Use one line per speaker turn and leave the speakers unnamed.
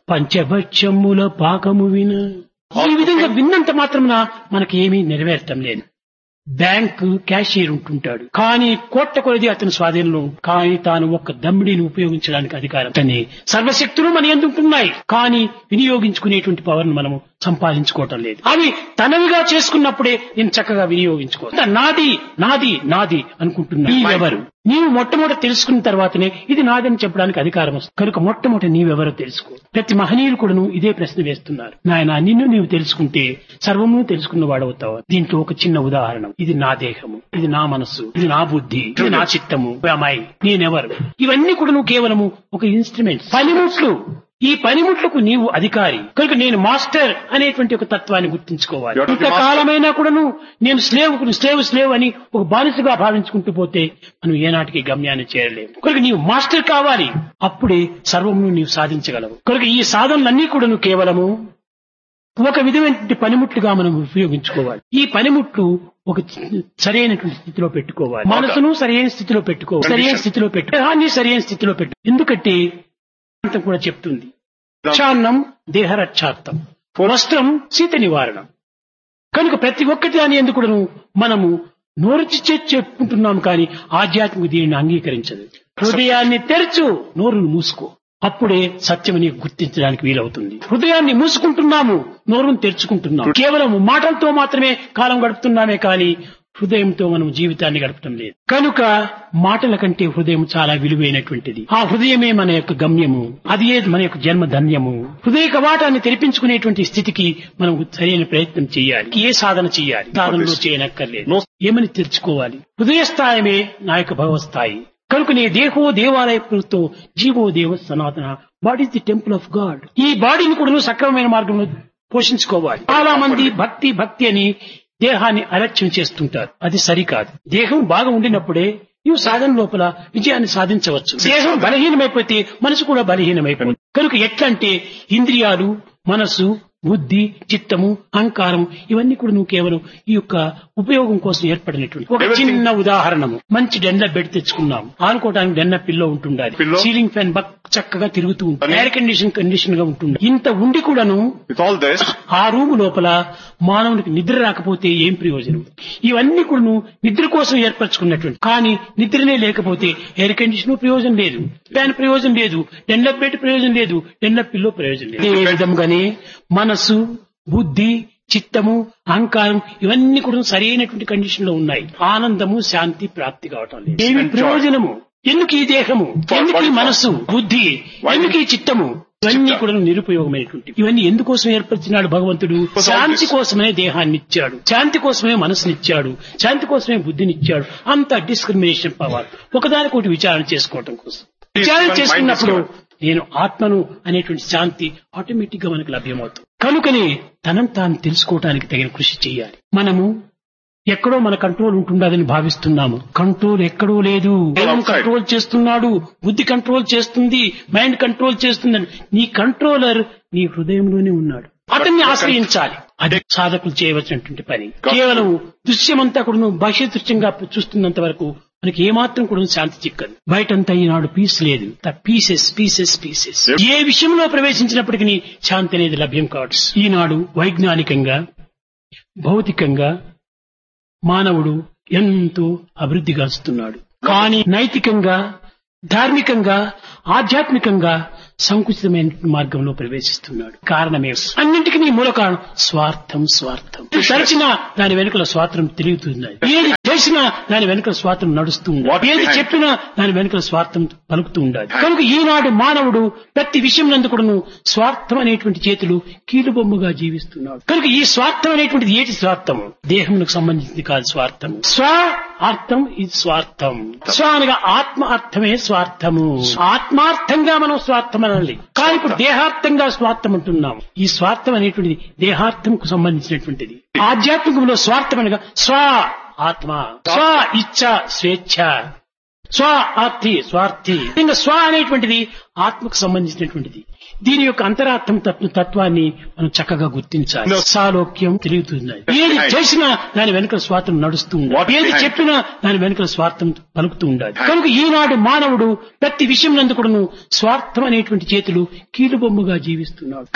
పంచభక్షముల పాకము విన ఈ విధంగా విన్నంత మాత్రమున మనకి ఏమీ నెరవేరటం లేదు బ్యాంక్ క్యాషియర్ ఉంటుంటాడు కానీ కోట్ల కొలది అతని స్వాధీనంలో కానీ తాను ఒక్క దమ్మిడిని ఉపయోగించడానికి అధికారం తనే సర్వశక్తులు మన ఎందుకుంటున్నాయి కానీ వినియోగించుకునేటువంటి పవర్ ను మనము సంపాదించుకోవటం లేదు అవి తనవిగా చేసుకున్నప్పుడే నేను చక్కగా వినియోగించుకో నాది నాది నాది అనుకుంటున్నా నీవెవరు నీవు మొట్టమొదటి తెలుసుకున్న తర్వాతనే ఇది నాదని చెప్పడానికి అధికారం వస్తుంది కనుక మొట్టమొదటి నీవెవరో తెలుసుకో ప్రతి మహనీయులు కూడాను ఇదే ప్రశ్న వేస్తున్నారు నాయన నిన్ను నీవు తెలుసుకుంటే సర్వము తెలుసుకున్న వాడవుతావు దీంట్లో ఒక చిన్న ఉదాహరణ ఇది నా దేహము ఇది నా మనస్సు ఇది నా బుద్ధి ఇది నా చిత్తము అమ్మాయి నేనెవరు ఇవన్నీ కూడాను కేవలము ఒక ఇన్స్ట్రుమెంట్ పనిముట్లు ఈ పనిముట్లకు నీవు అధికారి కనుక నేను మాస్టర్ అనేటువంటి ఒక తత్వాన్ని గుర్తించుకోవాలి
You have to be
ఇంత
master.
కాలమైనా కూడాను నేను స్లేవ్ స్లేవ్ స్లేవ్ అని ఒక బానిసగా భావించుకుంటూ పోతే మనం ఏనాటికి గమ్యాన్ని చేరలేము కనుక నీవు మాస్టర్ కావాలి అప్పుడే సర్వమును నీవు సాధించగలవు కనుక ఈ సాధనలన్నీ కూడాను కేవలము ఒక విధమైనటువంటి పనిముట్లుగా మనం ఉపయోగించుకోవాలి ఈ పనిముట్లు ఒక చి- సరైనటువంటి స్థితిలో పెట్టుకోవాలి మనసును సరైన స్థితిలో పెట్టుకోవాలి సరైన స్థితిలో పెట్టు దేహాన్ని సరైన స్థితిలో పెట్టు ఎందుకంటే అంతం కూడా చెప్తుంది చాన్నం దేహరక్షార్థం వస్త్రం శీత నివారణం కనుక ప్రతి ఒక్కటి అని ఎందుకు మనము నోరుచి చెప్పుకుంటున్నాం కానీ ఆధ్యాత్మిక దీనిని అంగీకరించదు హృదయాన్ని తెరచు నోరును మూసుకో అప్పుడే సత్యం నీకు గుర్తించడానికి వీలవుతుంది హృదయాన్ని మూసుకుంటున్నాము నోరును తెరుచుకుంటున్నాము కేవలం మాటలతో మాత్రమే కాలం గడుపుతున్నామే కానీ హృదయంతో మనం జీవితాన్ని గడపటం లేదు కనుక మాటల కంటే హృదయం చాలా విలువైనటువంటిది ఆ హృదయమే మన యొక్క గమ్యము అది మన యొక్క జన్మ ధన్యము హృదయ కవాటాన్ని తెరిపించుకునేటువంటి స్థితికి మనం సరైన ప్రయత్నం చేయాలి ఏ సాధన చేయాలి సాధనలో చేయనక్కర్లేదు ఏమని తెరుచుకోవాలి హృదయ స్థాయమే నా యొక్క భగవస్థాయి కనుక నీ దేహో దేవాలయతో జీవో దేవ సనాతన what is the temple of God ఈ బాడీని కూడా నువ్వు సక్రమమైన మార్గంలో పోషించుకోవాలి చాలా మంది భక్తి భక్తి అని దేహాన్ని అలక్ష్యం చేస్తుంటారు అది సరికాదు దేహం బాగా ఉండినప్పుడే నీవు సాధన లోపల విజయాన్ని సాధించవచ్చు దేహం బలహీనమైపోతే మనసు కూడా బలహీనమైపోతుంది కనుక ఎట్లంటే ఇంద్రియాలు మనసు బుద్ధి చిత్తము అహంకారం ఇవన్నీ కూడా నువ్వు కేవలం ఈ యొక్క ఉపయోగం కోసం ఏర్పడినటువంటి ఒక చిన్న ఉదాహరణము మంచి డెన్న బెడ్ తెచ్చుకున్నాం ఆనుకోవడానికి డెన్న పిల్లో ఉంటుండాలి
Pillow?
సీలింగ్ ఫ్యాన్ బక్ చక్కగా తిరుగుతూ ఉంటుంది ఎయిర్ కండిషన్ కండిషన్ గా ఉంటుంది ఇంత ఉండి కూడాను
With all this,
ఆ రూము లోపల మానవునికి నిద్ర రాకపోతే ఏం ప్రయోజనం ఇవన్నీ కూడా నువ్వు నిద్ర కోసం ఏర్పరచుకున్నటువంటి కానీ నిద్రనే లేకపోతే ఎయిర్ కండిషన్ ప్రయోజనం లేదు ఫ్యాన్ ప్రయోజనం లేదు డెన్లప్ బెడ్ ప్రయోజనం లేదు డెన్లప్ పిల్లో ప్రయోజనం లేదు ఏ విధంగానే మనసు బుద్ధి చిత్తము అహంకారం ఇవన్నీ కూడా సరైనటువంటి కండిషన్ లో ఉన్నాయి ఆనందము శాంతి ప్రాప్తి కావటం లేదు ఏమి
Enjoy.
ప్రయోజనము ఎందుకు ఈ దేహము
For
ఎందుకు ఈ
what?
మనసు బుద్ధి
Why?
ఎందుకు ఈ చిత్తము ఇవన్నీ కూడా నిరుపయోగమైనటువంటి ఇవన్నీ ఎందుకోసం ఏర్పరిచినాడు భగవంతుడు
For all
శాంతి
this.
కోసమే దేహాన్ని ఇచ్చాడు శాంతి కోసమే మనసునిచ్చాడు శాంతి కోసమే బుద్ధినిచ్చాడు అంత డిస్క్రిమినేషన్ పవర్ ఒకదానికొకటి విచారణ చేసుకోవటం కోసం విచారణ
Even
చేసుకున్నప్పుడు
mind is
నేను ఆత్మను అనేటువంటి శాంతి ఆటోమేటిక్ గా మనకు లభ్యమవుతుంది కనుకనే తనను తాను తెలుసుకోవటానికి తగిన కృషి చేయాలి మనము ఎక్కడో మన కంట్రోల్ ఉంటుండదని భావిస్తున్నాము కంట్రోల్ ఎక్కడో లేదు దైవం
outside.
కంట్రోల్ చేస్తున్నాడు బుద్ధి కంట్రోల్ చేస్తుంది మైండ్ కంట్రోల్ చేస్తుందని నీ కంట్రోలర్ నీ హృదయంలోనే ఉన్నాడు అతన్ని ఆశ్రయించాలి అది సాధకులు చేయవలసినటువంటి పని కేవలం దృశ్యమంతా కూడా నువ్వు బాహ్య దృశ్యంగా చూస్తున్నంత వరకు మనకి ఏమాత్రం కూడా శాంతి చిక్కదు బయటంతా ఈనాడు పీస్ లేదు పీసెస్ పీసెస్ పీసెస్ ఏ విషయంలో ప్రవేశించినప్పటికీ శాంతి అనేది లభ్యం కావచ్చు ఈనాడు వైజ్ఞానికంగా భౌతికంగా మానవుడు ఎంతో అభివృద్ధి గాంచుతున్నాడు కానీ నైతికంగా ధార్మికంగా ఆధ్యాత్మికంగా సంకుచితమైన మార్గంలో ప్రవేశిస్తున్నాడు కారణమే అన్నింటికి నీ మూల కారణం స్వార్థం స్వార్థం తరచినా దాని వెనుకల స్వార్థం తిరుగుతున్నది ఏది చేసినా దాని వెనుకల స్వార్థం నడుస్తూ
What
ఉండాలి ఏది
behind?
చెప్పినా దాని వెనుకల స్వార్థం పలుకుతూ ఉండాలి కనుక ఈనాడు మానవుడు ప్రతి విషయం నందుకుడును స్వార్థం అనేటువంటి చేతులు కీలుబొమ్మగా జీవిస్తున్నాడు కనుక ఈ స్వార్థం అనేటువంటిది ఏటి స్వార్థం దేహమునకు సంబంధించింది కాదు స్వార్థం స్వ అర్థం ఇది స్వార్థం స్వ అనగా ఆత్మ అర్థమే స్వార్థము ఆత్మార్థంగా మనం స్వార్థం అనాలి కానీ ఇప్పుడు దేహార్థంగా స్వార్థం అంటున్నాం ఈ స్వార్థం అనేటువంటిది దేహార్థంకు సంబంధించినటువంటిది ఆధ్యాత్మికంలో స్వార్థం అనగా స్వ ఆత్మ స్వ ఇచ్ఛ స్వేచ్ఛ స్వ ఆర్థి స్వార్థి ఇంకా స్వ అనేటువంటిది ఆత్మకు సంబంధించినటువంటిది దీని యొక్క అంతరార్థం తత్వ- తత్వాన్ని మనం చక్కగా గుర్తించాలి
No.
సాలోక్యం తిరుగుతున్నది ఏది చేసినా దాని వెనుక స్వార్థం నడుస్తూ
What
ఉండాలి ఏది
behind?
చెప్పినా దాని వెనుక స్వార్థం పలుకుతూ ఉండాలి
Behind.
కనుక ఈనాడు మానవుడు ప్రతి విషయం నందు కూడాను స్వార్థం అనేటువంటి చేతులు కీలుబొమ్మగా జీవిస్తున్నాడు